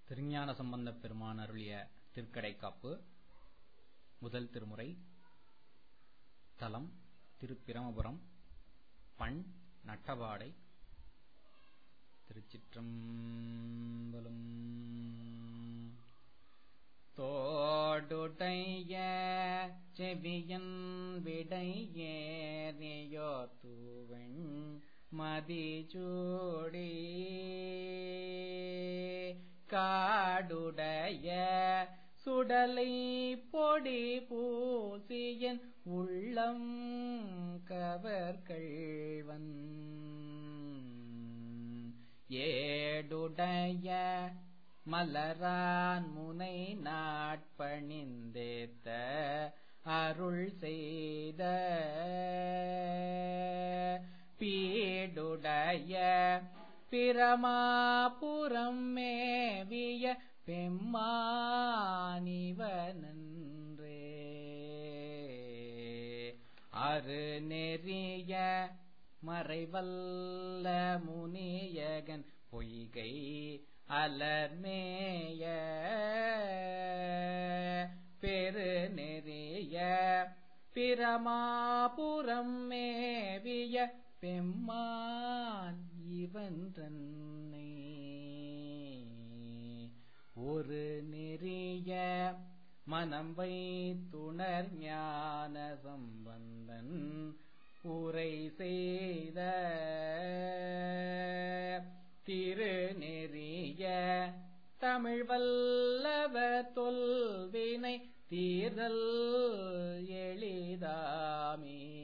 திருஞான சம்பந்தப் பெருமான் அருளிய திருக்கடைக்காப்பு முதல் திருமுறை தலம் திருப்பிரமபுரம் பண் நட்டபாடை திருச்சிற்றம்பலம் தோடுடைய செவியன் விடையேறியோ தூவன் மதிச்சூடி காடுடைய சுடலை பொடி பூசியன் உள்ளம் கவர்கள்வன் ஏடுடைய மலரான் முனை நாட்பணிந்தேத்த அருள் செய்த பீடுடைய பிரமாபுரம் மேவிய பெம்மானிவனன்றே அரு நெறிய மறைவல்ல முனியகன் பொய்கை அலர்மேய பெரு நெறிய பிரமாபுரம் மேவிய பெம்மான் இவன் தன்னை ஒரு நெறிய மனம் வைத்துணர் ஞான சம்பந்தன் உரை செய்த திருநெறிய தமிழ் வல்லவ தொல்வினை தீரல் எளிதாமே